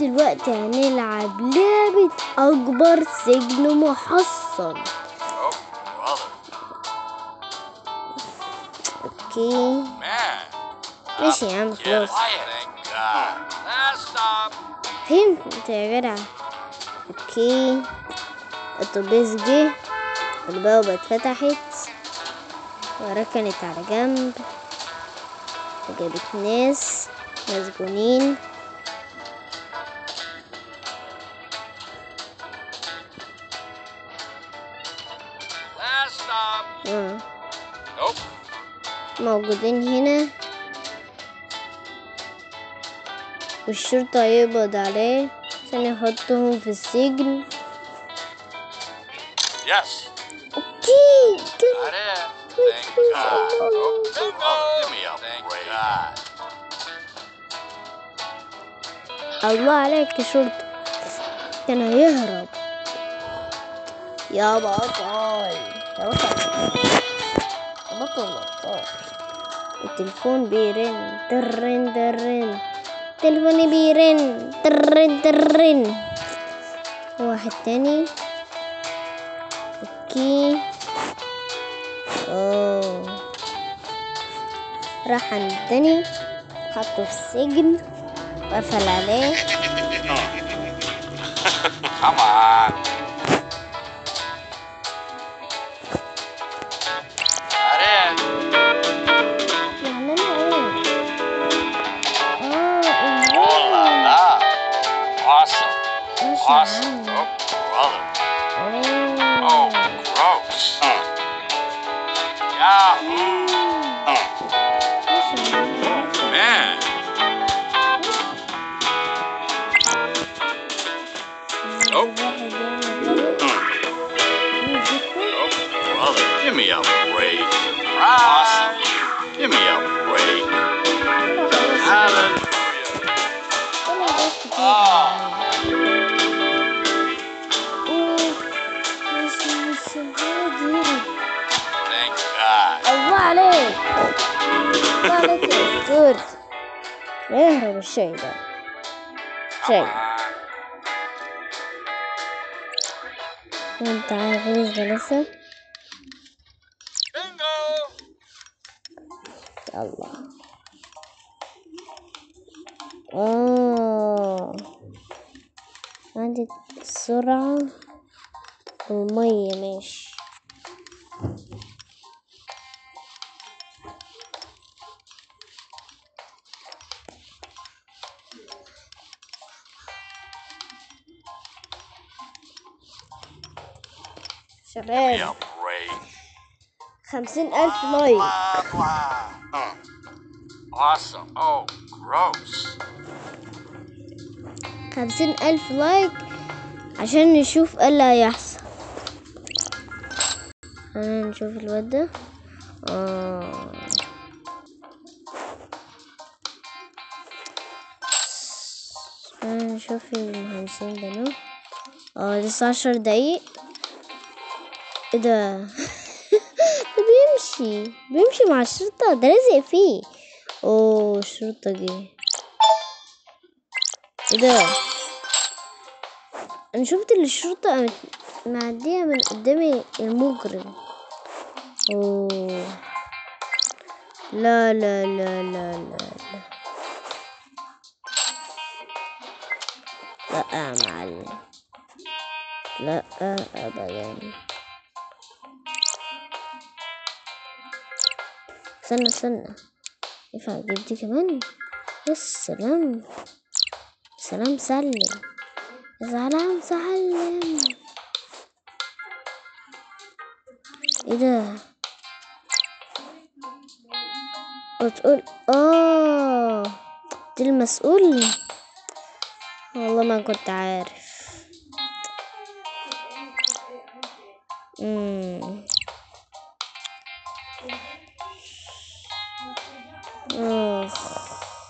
دلوقتي هنلعب لعبة أكبر سجن محصن Oh, brother. أوكي Man. ماشي يا عم Get خلاص quiet. Thank God. Last stop. فهمت يا جدع أوكي الأتوبيس جه البوابة اتفتحت وركنت على جنب وجابت ناس مسجونين Last stop. آه. Nope. موجودين هنا والشرطة يقبض عليه عشان يحطهم في السجن Yes. اوكي كده Got it. Thank God. Oh, oh, give me a Thank God. الله عليك يا شرطة كان هيهرب يا بطل يا بطل يا بطل بطل التليفون بيرن ترن ترن تليفوني بيرن ترن ترن واحد تاني اوكي اوه راح عند التاني حطه في السجن وقفل عليه Come on. Got it. يعني انا ايه اه Oh la إزاي؟ la. Awesome. ماشي يا Awesome. عم. Oh, brother. Oh, أوه. gross. Yahoo. ماشي يا عم. Man. Nope. واحد يعمل كده. Oh, brother. Give me a break. Awesome. Give me a break. Hallelujah. طلع بس كده. آه. أوه. ماشي ماشي هادي. Thank God. الله عليك الله عليك يا أسطورة يهرب الشيء ده Come شيء on. وانت عايز ده لسه Bingo. الله آه عندي السرعة والمية ماشي Give me شباب a break. خمسين ألف لايك Blah, blah. Uh. Awesome. Oh, gross. خمسين ألف لايك عشان نشوف ايه اللي هيحصل خلينا نشوف الواد ده آه. خلينا نشوف المهندسين ده نو اه لسه عشر دقايق ايه ده ده بيمشي بيمشي مع الشرطة ده لازق فيه اوه الشرطة جه ايه ده انا شفت ان الشرطة قامت معدية من قدامي المجرم اوه لا لا لا لا لا لا لا يا معلم لا ابدا استنى استنى ينفع اجيب دي كمان يا سلام سلام سلم سلام سلم ايه ده وتقول اه دي المسؤول والله ما كنت عارف امم اخ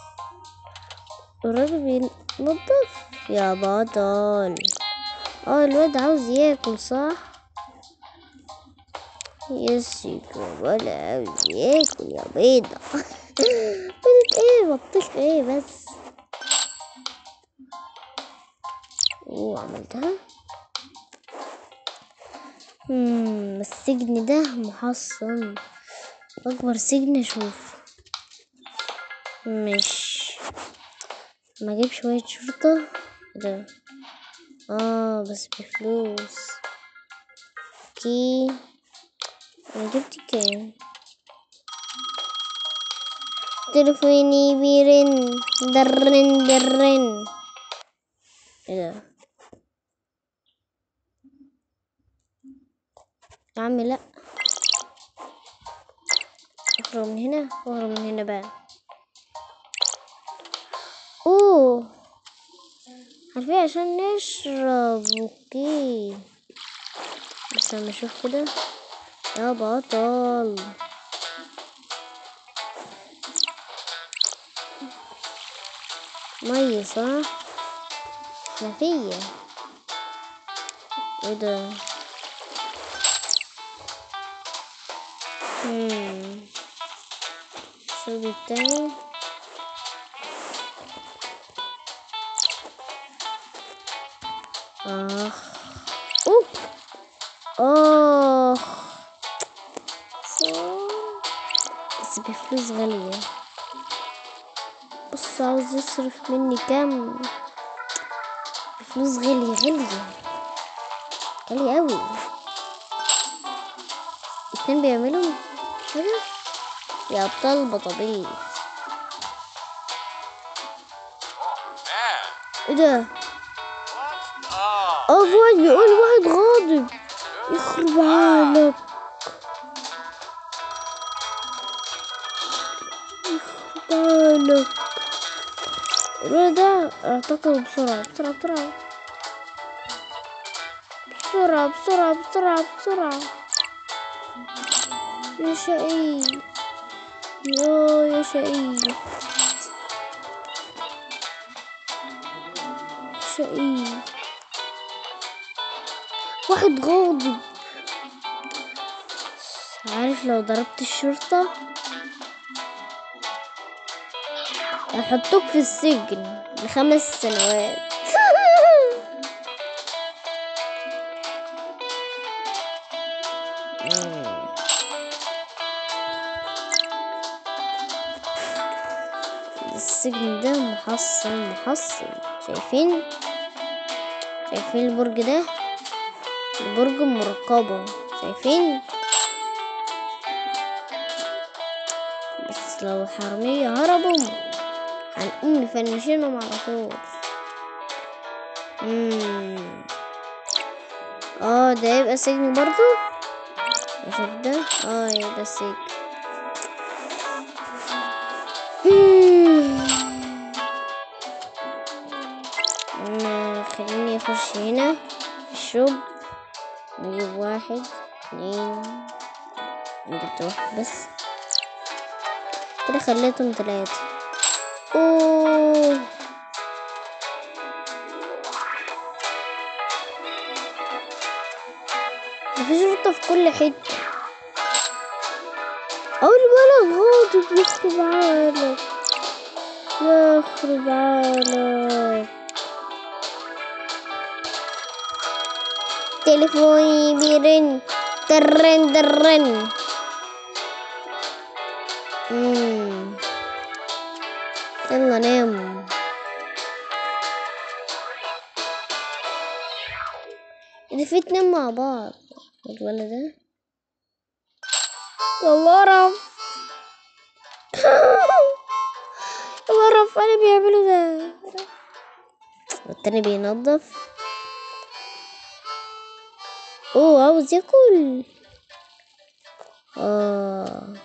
الراجل بينضف يا بطل اه الواد عاوز ياكل صح يسيك ولا عاوز ياكل يا بيضة بيضة ايه بطيخ ايه بس اوه عملتها مم. السجن ده محصن اكبر سجن اشوف مش ما اجيب شوية شرطة ده اه بس بفلوس اوكي انا جبت كام تليفوني بيرن درن درن ايه ده يا عم لا اخرج من هنا واخرج من هنا بقى اوه عارفين عشان نشرب اوكي بس لما اشوف كده يا بطل مية صح خفية ايه ده مم. شو التاني اخ اوه اخ بس بفلوس غالية بص عاوز يصرف مني كام فلوس غالية غالية غالية أوي اتنين بيعملوا كده يا أبطال بطبيخ Man, ايه ده؟ what? Oh, اه في واحد بيقول واحد غاضب يخرب عقلك يخرب عقلك الولد ده اعتقد بسرعة بسرعة بسرعة بسرعة بسرعة بسرعة بسرعة يا شقي يا يا شقي شقي واحد غاضب عارف لو ضربت الشرطة هيحطوك في السجن لخمس سنوات مم. السجن ده محصن محصن شايفين شايفين البرج ده البرج مرقبة شايفين بس لو الحرامية هربوا هنقوم نفنشنهم على طول مم. اه ده يبقى سجن برضو شوف ده اه يبقى سجن مم. أنا خليني اخش هنا في الشوب نجيب واحد اتنين جبت واحد بس كده خليتهم تلاتة اوه مفيش شرطة في كل حتة أول الولد غاضب يخرب عقلك يخرب عقلك تليفوني بيرن درن درن مم. يلا نام إذا في اتنين مع بعض الولد ده والله قرف قرف انا بيعملوا ده والتاني بينظف اوه عاوز ياكل اه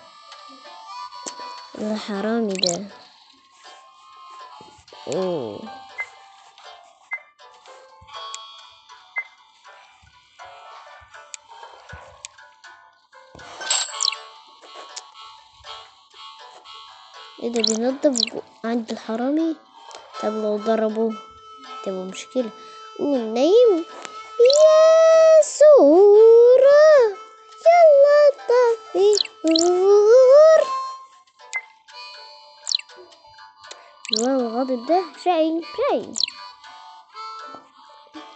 ده حرامي ده اوه ايه ده بينضف جو- عند الحرامي طب لو ضربوه تبقى مشكلة ونايم يا سورة يلا طفي نور الولد الغاضب ده شقي شقي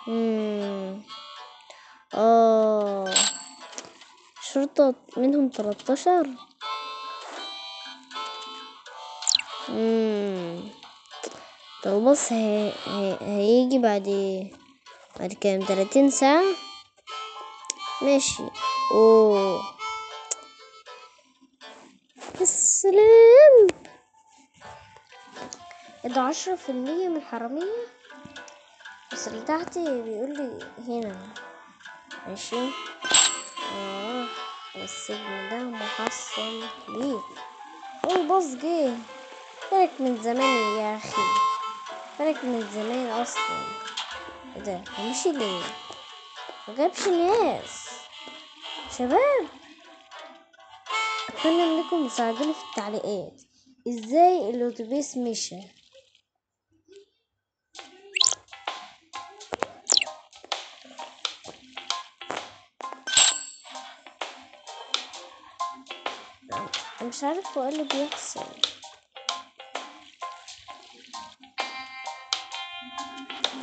مم. اه شرطة منهم تلاتاشر مم. طب بص هي... هي... هيجي بعد بعد كام تلاتين ساعة ماشي اوه السلام ده عشرة في المية من الحرامية بس اللي تحت بيقول لي هنا ماشي اه السجن ده محصن ليه هو الباص جه فلك من زمان يا اخي فلك من زمان اصلا ايه ده هو مشي ليه مجابش ناس شباب اتمنى منكم مساعدوني في التعليقات ازاي الاتوبيس مشى أنا مش عارف هو إيه اللي بيحصل